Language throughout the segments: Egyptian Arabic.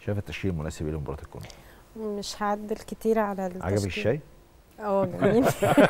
شايفه التشكيل المناسب ايه لمباراه الكونغو مش هعدل كتير على التشكيل عجبك الشاي اه جميل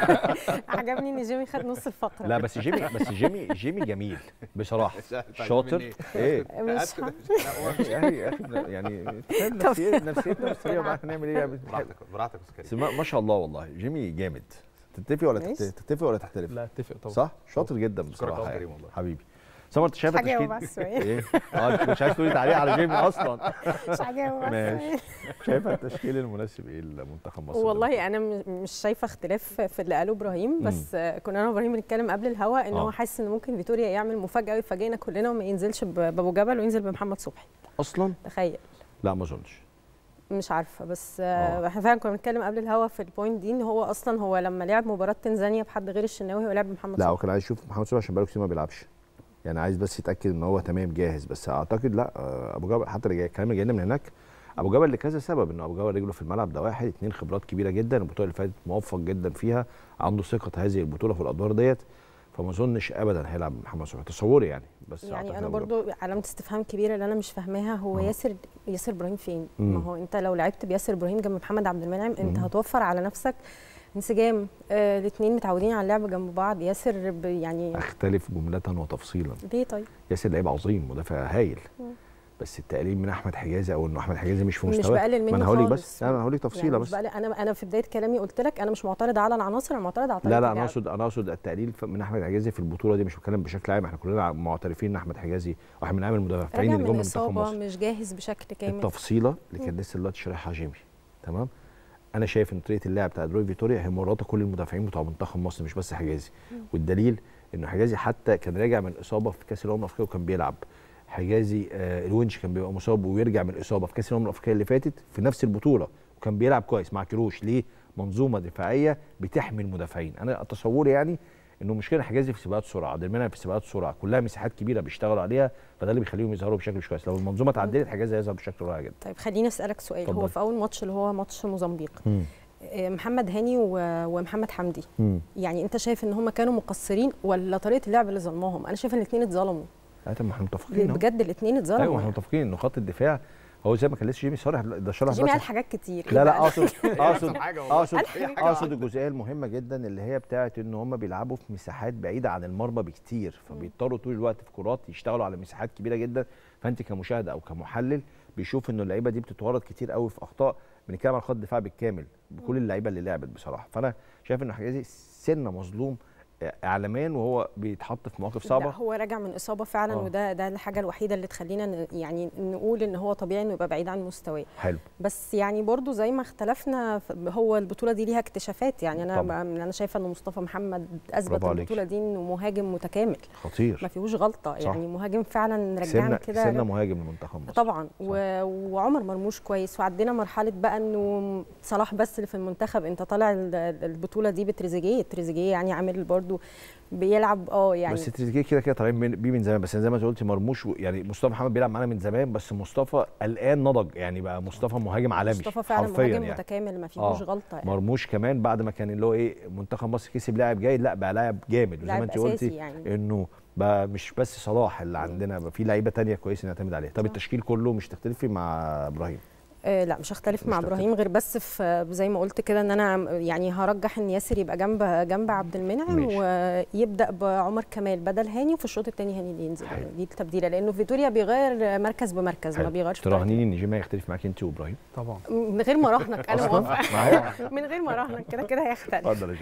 عجبني ان جيمي خد نص الفقره لا بس جيمي بس جيمي جيمي جميل بصراحه شاطر ايه مش ه- يا اخي يا اخي يعني فاهم نفسيتنا نفسيتنا نفسيه بقى هنعمل ايه يعني براحتك براحتك يا أستاذ كريم. بس ما ما شاء الله والله جيمي جامد تتفق ولا ماشي. تت- تتفق ولا تختلف لا اتفق طبعا صح شاطر جدا أشكرك بصراحه أوي يعني. كريم والله. حبيبي سمر انت شايفه هجاوب التشكيل على السؤال. ايه اه انت مش عايز تقولي تعليق على جيمي اصلا مش هجاوب على ماشي. السؤال. شايفه التشكيل المناسب ايه لمنتخب مصر والله انا م- مش شايفه اختلاف في اللي قاله ابراهيم بس آه، كنا انا وابراهيم بنتكلم قبل الهوا ان آه. هو حاسس ان ممكن فيتوريا يعمل مفاجاه ويفاجئنا كلنا وما ينزلش ب- بابو جبل وينزل بمحمد صبحي اصلا تخيل لا ما اظنش مش عارفه بس آه. آه، احنا فعلا كنا بنتكلم قبل الهوا في البوينت دي ان هو اصلا هو لما لعب مباراه تنزانيا بحد غير الشناوي هو لعب بمحمد لا هو صبحي كان عايز يشوف محمد صبحي عشان بقاله كتير ما بيلعبش يعني عايز بس يتاكد ان هو تمام جاهز بس اعتقد لا آه، ابو جبل حتى اللي جاي الكلام اللي جاي لنا من هناك ابو جبل لكذا سبب ان ابو جبل رجله في الملعب ده واحد اتنين خبرات كبيره جدا البطوله اللي فاتت موفق جدا فيها عنده ثقه هذه البطوله في الادوار ديت فما اظنش ابدا هيلعب محمد صبحي تصوري يعني بس أعتقد يعني انا أبو جبل. برضو علامه استفهام كبيره اللي انا مش فاهماها هو آه. ياسر ياسر ابراهيم فين مم. ما هو انت لو لعبت بياسر ابراهيم جنب محمد عبد المنعم انت مم. هتوفر على نفسك انسجام آه الاثنين متعودين على اللعب جنب بعض ياسر ب- يعني اختلف جمله وتفصيلا ليه طيب ياسر لعيب عظيم مدافع هايل مم. بس التقليل من احمد حجازي او انه احمد حجازي مش في مش مستواه بقلل ما منه انا هقول لك خالص. بس لا انا هقول لك تفصيله يعني بس مش بقلل انا انا في بدايه كلامي قلت لك انا مش معترض على العناصر انا معترض على طريقه لا لا انا اللعب. اقصد انا اقصد التقليل ف- من احمد حجازي في البطوله دي مش بتكلم بشكل عام احنا كلنا معترفين ان احمد حجازي واحد من اهم المدافعين راجع اللي جم من من منتخب اصابه مصر مش جاهز بشكل كامل التفصيله اللي كان لسه دلوقتي شارحها جيمي تمام انا شايف ان طريقه اللعب بتاعت روي فيتوريا هي مراته كل المدافعين بتوع منتخب مصر مش بس حجازي والدليل انه حجازي حتى كان راجع من اصابه في كاس الامم الافريقيه وكان بيلعب حجازي آه الونش كان بيبقى مصاب ويرجع من الاصابه في كاس الامم الافريقيه اللي فاتت في نفس البطوله وكان بيلعب كويس مع كيروش ليه منظومه دفاعيه بتحمي المدافعين انا تصوري يعني انه مشكله حجازي في سباقات سرعه عبد المنعم في سباقات سرعه كلها مساحات كبيره بيشتغلوا عليها فده اللي بيخليهم يظهروا بشكل مش كويس لو المنظومه اتعدلت حجازي هيظهر بشكل رائع جدا طيب خليني اسالك سؤال هو اتفضل. في اول ماتش اللي هو ماتش موزمبيق مم. آه، محمد هاني و- ومحمد حمدي مم. يعني انت شايف ان هم كانوا مقصرين ولا طريقه اللعب اللي ظلماهم انا شايفه ان الاثنين اتظلموا لا طب ما احنا متفقين أهو. بجد الاثنين اتظلموا ايوه ما احنا متفقين ان خط الدفاع هو زي ما كان لسه جيمي صالح ده شرح جيمي قال بس حاجات كتير لا لا يبقى- اقصد اقصد حاجة والله. اقصد قال حاجات اقصد الجزئيه المهمه جدا اللي هي بتاعه ان هم بيلعبوا في مساحات بعيده عن المرمى بكتير فبيضطروا طول الوقت في كرات يشتغلوا على مساحات كبيره جدا فانت كمشاهد او كمحلل بيشوف ان اللعيبه دي بتتورط كتير قوي في اخطاء بنتكلم عن خط الدفاع بالكامل بكل اللعيبه اللي لعبت بصراحه فانا شايف انه حجازي سنه مظلوم اعلاميا وهو بيتحط في مواقف لا صعبه هو راجع من اصابه فعلا آه. وده ده الحاجه الوحيده اللي تخلينا ن- يعني نقول ان هو طبيعي انه يبقى بعيد عن مستواه حلو بس يعني برضو زي ما اختلفنا ف- هو البطوله دي ليها اكتشافات يعني انا طبعاً. انا شايفه ان مصطفى محمد اثبت برافو عليك. البطوله دي انه مهاجم متكامل خطير ما فيهوش غلطه صح. يعني مهاجم فعلا كسبنا رجعنا كده كسبنا مهاجم لمنتخب مصر طبعا و... وعمر مرموش كويس وعدينا مرحله بقى انه صلاح بس اللي في المنتخب انت طالع ال- البطوله دي بتريزيجيه تريزيجيه يعني عامل برضو بيلعب اه يعني بس تريزيجيه كده كده طالعين من- بيه من زمان بس زي ما انت قلتي مرموش و- يعني مصطفى محمد بيلعب معانا من زمان بس مصطفى الان نضج يعني بقى مصطفى مهاجم عالمي مصطفى فعلا حرفيا مهاجم يعني متكامل ما فيهوش آه. غلطه يعني مرموش كمان بعد ما كان اللي هو ايه منتخب مصر كسب لاعب جيد لا بقى لاعب جامد وزي ما لاعب انت أساسي قلتي يعني. انه بقى مش بس صلاح اللي عندنا بقى في لعيبه تانية كويسه نعتمد عليها طب صح. التشكيل كله مش تختلفي مع ابراهيم آه لا مش هختلف مش مع هتختلف. ابراهيم غير بس في زي ما قلت كده ان انا يعني هرجح ان ياسر يبقى جنب جنب عبد المنعم ماشي. ويبدا بعمر كمال بدل هاني وفي الشوط الثاني هاني اللي ينزل حلو. دي التبديله لانه فيتوريا بيغير مركز بمركز ما حلو. بيغيرش في طريقة تراهنيني ان جيمي هيختلف معاك انت وابراهيم طبعا من غير ما اراهنك انا أصلاً؟ موافقه معايا من غير ما اراهنك كده كده هيختلف اتفضل يا